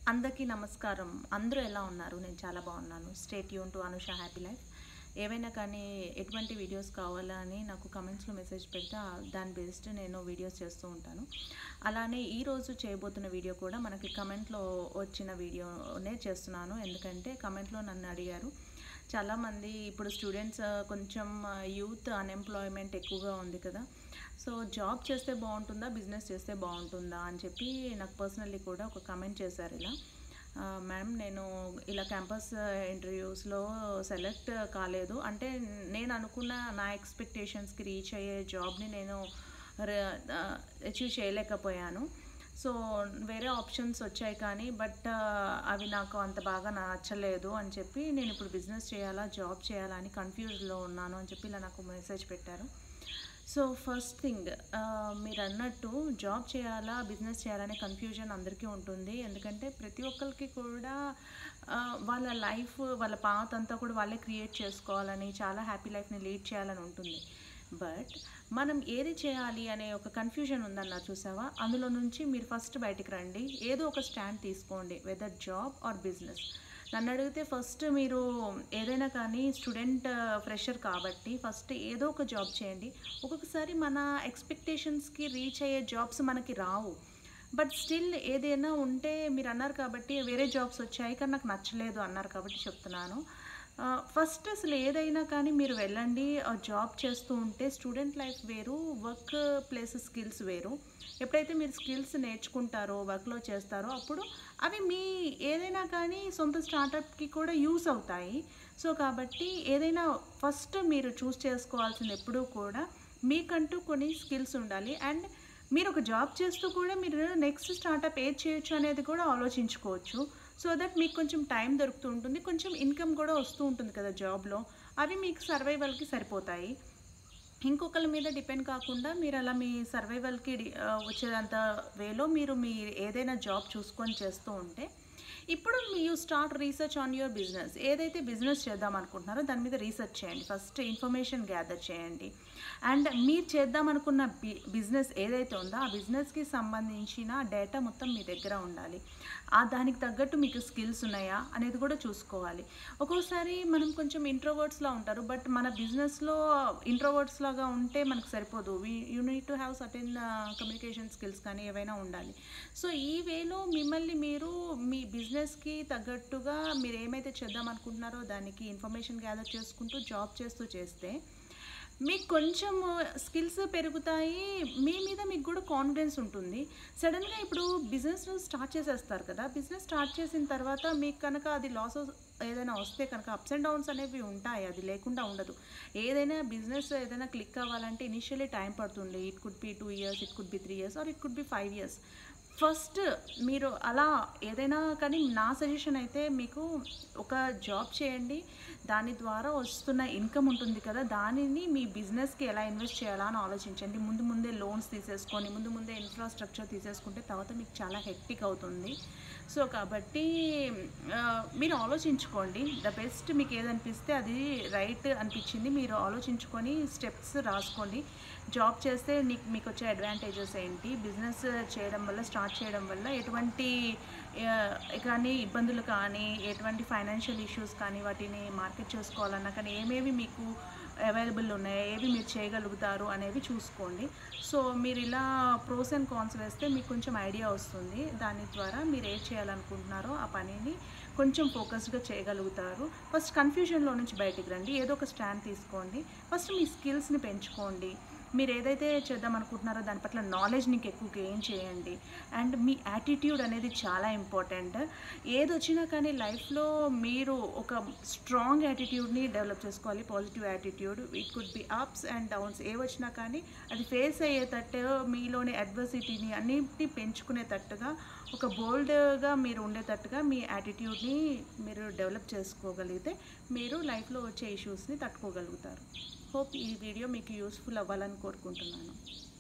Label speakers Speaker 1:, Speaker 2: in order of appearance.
Speaker 1: అందరికీ నమస్కారం అందరూ ఎలా ఉన్నారు నేను చాలా బాగున్నాను స్టేట్ యూన్ టు అనుష హ్యాపీ లైఫ్ ఏవైనా కానీ ఎటువంటి వీడియోస్ కావాలా అని నాకు కమెంట్స్లో మెసేజ్ పెడితే ఆ- దాని బేస్డ్ నేను వీడియోస్ చేస్తూ ఉంటాను అలానే ఈరోజు చేయబోతున్న వీడియో కూడా మనకి కమెంట్లో వచ్చిన వీడియోనే చేస్తున్నాను ఎందుకంటే కమెంట్లో నన్ను అడిగారు చాలామంది ఇప్పుడు స్టూడెంట్స్ కొంచెం యూత్ అన్ఎంప్లాయ్మెంట్ ఎక్కువగా ఉంది కదా సో జాబ్ చేస్తే బాగుంటుందా బిజినెస్ చేస్తే బాగుంటుందా అని చెప్పి నాకు పర్సనల్లీ కూడా ఒక కమెంట్ చేశారు ఇలా మ్యామ్ నేను ఇలా క్యాంపస్ ఇంటర్వ్యూస్లో సెలెక్ట్ కాలేదు అంటే నేను అనుకున్న నా ఎక్స్పెక్టేషన్స్కి రీచ్ అయ్యే జాబ్ని నేను అచీవ్ చేయలేకపోయాను సో వేరే ఆప్షన్స్ వచ్చాయి కానీ బట్ అవి నాకు అంత బాగా నచ్చలేదు అని చెప్పి నేను ఇప్పుడు బిజినెస్ చేయాలా జాబ్ చేయాలా అని కన్ఫ్యూజ్లో ఉన్నాను అని చెప్పి ఇలా నాకు మెసేజ్ పెట్టారు సో ఫస్ట్ థింగ్ మీరు అన్నట్టు జాబ్ చేయాలా బిజినెస్ చేయాలనే కన్ఫ్యూజన్ అందరికీ ఉంటుంది ఎందుకంటే ప్రతి ఒక్కరికి కూడా ఆ, వాళ్ళ లైఫ్ వాళ్ళ పాత్ అంతా కూడా వాళ్ళే క్రియేట్ చేసుకోవాలని చాలా హ్యాపీ లైఫ్ని లీడ్ చేయాలని ఉంటుంది బట్ మనం ఏది చేయాలి అనే ఒక కన్ఫ్యూజన్ ఉందన్న చూసావా అందులో నుంచి మీరు ఫస్ట్ బయటికి రండి ఏదో ఒక స్టాండ్ తీసుకోండి వెదర్ జాబ్ ఆర్ బిజినెస్ నన్ను అడిగితే ఫస్ట్ మీరు ఏదైనా కానీ స్టూడెంట్ ఫ్రెషర్ కాబట్టి ఫస్ట్ ఏదో ఒక జాబ్ చేయండి ఒక్కొక్కసారి మన ఎక్స్పెక్టేషన్స్కి రీచ్ అయ్యే జాబ్స్ మనకి రావు బట్ స్టిల్ ఏదైనా ఉంటే మీరు అన్నారు కాబట్టి వేరే జాబ్స్ వచ్చాయి కానీ నాకు నచ్చలేదు అన్నారు కాబట్టి చెప్తున్నాను ఫస్ట్ అసలు ఏదైనా కానీ మీరు వెళ్ళండి ఆ జాబ్ చేస్తూ ఉంటే స్టూడెంట్ లైఫ్ వేరు వర్క్ ప్లేస్ స్కిల్స్ వేరు ఎప్పుడైతే మీరు స్కిల్స్ నేర్చుకుంటారో వర్క్లో చేస్తారో అప్పుడు అవి మీ ఏదైనా కానీ సొంత స్టార్టప్కి కూడా యూస్ అవుతాయి సో కాబట్టి ఏదైనా ఫస్ట్ మీరు చూస్ చేసుకోవాల్సింది ఎప్పుడూ కూడా మీకంటూ కొన్ని స్కిల్స్ ఉండాలి అండ్ మీరు ఒక జాబ్ చేస్తూ కూడా మీరు నెక్స్ట్ స్టార్టప్ ఏది చేయొచ్చు అనేది కూడా ఆలోచించుకోవచ్చు సో దట్ మీకు కొంచెం టైం దొరుకుతూ ఉంటుంది కొంచెం ఇన్కమ్ కూడా వస్తూ ఉంటుంది కదా జాబ్లో అవి మీకు సర్వైవల్కి సరిపోతాయి ఇంకొకరి మీద డిపెండ్ కాకుండా మీరు అలా మీ సర్వైవల్కి వచ్చేదంత వేలో మీరు మీ ఏదైనా జాబ్ చూసుకొని చేస్తూ ఉంటే ఇప్పుడు you start research on your business ఏదైతే బిజినెస్ చేద్దాం అనుకుంటున్నారో దాని మీద రీసెర్చ్ చేయండి ఫస్ట్ ఇన్ఫర్మేషన్ గ్యాదర్ చేయండి అండ్ మీరు చేద్దాం అనుకున్న బి బిజినెస్ ఏదైతే ఉందో ఆ బిజినెస్కి సంబంధించిన డేటా మొత్తం మీ దగ్గర ఉండాలి ఆ దానికి తగ్గట్టు మీకు స్కిల్స్ ఉన్నాయా అనేది కూడా చూసుకోవాలి ఒక్కోసారి మనం కొంచెం ఇంట్రోవర్డ్స్లా ఉంటారు బట్ మన బిజినెస్లో ఇంట్రోవర్డ్స్ లాగా ఉంటే మనకు సరిపోదు you need to have certain communication skills కానీ ఏవైనా ఉండాలి సో ఈ వేలో మిమ్మల్ని మీరు మీ బిజినెస్కి తగ్గట్టుగా మీరు ఏమైతే చేద్దాం అనుకుంటున్నారో దానికి ఇన్ఫర్మేషన్ గ్యాదర్ చేసుకుంటూ జాబ్ చేస్తూ చేస్తే మీకు కొంచెం స్కిల్స్ పెరుగుతాయి మీ మీద మీకు కూడా కాన్ఫిడెన్స్ ఉంటుంది సడన్గా ఇప్పుడు బిజినెస్ స్టార్ట్ చేసేస్తారు కదా బిజినెస్ స్టార్ట్ చేసిన తర్వాత మీకు కనుక అది లాస్ ఏదైనా వస్తే కనుక అప్స్ అండ్ డౌన్స్ అనేవి ఉంటాయి అది లేకుండా ఉండదు ఏదైనా బిజినెస్ ఏదైనా క్లిక్ అవ్వాలంటే ఇనిషియలీ టైం పడుతుంది it could be two years it could be three years or it could be five years first మీరు అలా ఏదైనా కానీ నా సజెషన్ అయితే మీకు ఒక జాబ్ చేయండి దాని ద్వారా వస్తున్న ఇన్కమ్ ఉంటుంది కదా దానిని మీ బిజినెస్కి ఎలా ఇన్వెస్ట్ చేయాలా అని ఆలోచించండి ముందు ముందే లోన్స్ తీసేసుకొని ముందు ముందే ఇన్ఫ్రాస్ట్రక్చర్ తీసేసుకుంటే తర్వాత మీకు చాలా హెక్టిక్ అవుతుంది సో కాబట్టి ఆ, మీరు ఆలోచించుకోండి ద బెస్ట్ మీకు ఏదనిపిస్తే అది రైట్ అనిపించింది మీరు ఆలోచించుకొని స్టెప్స్ రాసుకోండి జాబ్ చేస్తే నీకు మీకు వచ్చే అడ్వాంటేజెస్ ఏంటి బిజినెస్ చేయడం వల్ల స్టార్ట్ చేయడం వల్ల ఎటువంటి ఆ, కానీ ఇబ్బందులు కానీ ఎటువంటి ఫైనాన్షియల్ ఇష్యూస్ కానీ వాటిని మార్కెట్ చేసుకోవాలన్నా కానీ ఏమేమి మీకు అవైలబుల్ ఉన్నాయి ఏవి మీరు చేయగలుగుతారు అనేవి చూసుకోండి సో మీరు ఇలా ప్రోస్ అండ్ కాన్స్ వేస్తే మీకు కొంచెం ఐడియా వస్తుంది దాని ద్వారా మీరు ఏం చేయాలనుకుంటున్నారో ఆ పనిని కొంచెం ఫోకస్డ్గా చేయగలుగుతారు ఫస్ట్ కన్ఫ్యూజన్లో నుంచి బయటికి రండి ఏదో ఒక స్టాండ్ తీసుకోండి ఫస్ట్ మీ స్కిల్స్ని పెంచుకోండి మీరు ఏదైతే చేద్దాం అనుకుంటున్నారో దాని పట్ల నాలెడ్జ్ నీకు ఎక్కువ గెయిన్ చేయండి అండ్ మీ యాటిట్యూడ్ అనేది చాలా ఇంపార్టెంట్ ఏది వచ్చినా కానీ లైఫ్లో మీరు ఒక స్ట్రాంగ్ యాటిట్యూడ్ని డెవలప్ చేసుకోవాలి positive attitude it could be ups and downs ఏ వచ్చినా కానీ అది ఫేస్ అయ్యేటట్టు మీలోని అడ్వర్సిటీని అన్నింటినీ పెంచుకునేటట్టుగా ఒక బోల్డ్గా మీరు ఉండేటట్టుగా మీ యాటిట్యూడ్ని మీరు డెవలప్ చేసుకోగలిగితే మీరు లైఫ్లో వచ్చే ఇష్యూస్ని తట్టుకోగలుగుతారు హోప్ ఈ వీడియో మీకు యూస్ఫుల్ అవ్వాలని కోరుకుంటున్నాను